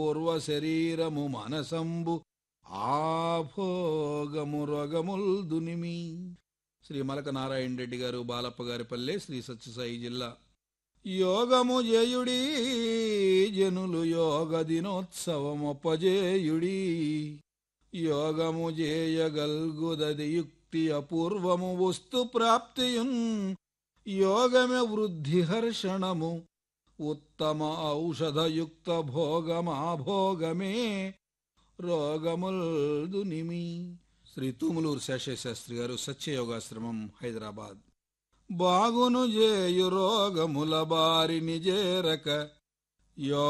పూర్వ శరీరము మనసంబు ఆభోగము రొగముల్ దునిమి శ్రీ మలక నారాయణ రెడ్డి గారు బాలప్ప గారి పల్లె శ్రీ సత్యసాయి జిల్లా యోగము జయుడి జనులు యోగ దినోత్సవమొప్పజేయుడి యోగము జేయగల్గుదది యుక్తి అపూర్వము వస్తు ప్రాప్తియున్ యోగమే వృద్ధి హర్షణము ఉత్తమ ఔషధయుక్త భోగమాభోగమే రోగముల్ దునిమి శ్రీ తూములూరు శేషశాస్త్రి గారు సత్యయోగాశ్రమం హైదరాబాద్ బాగును జేయు రోగముల బారిని జేరక యో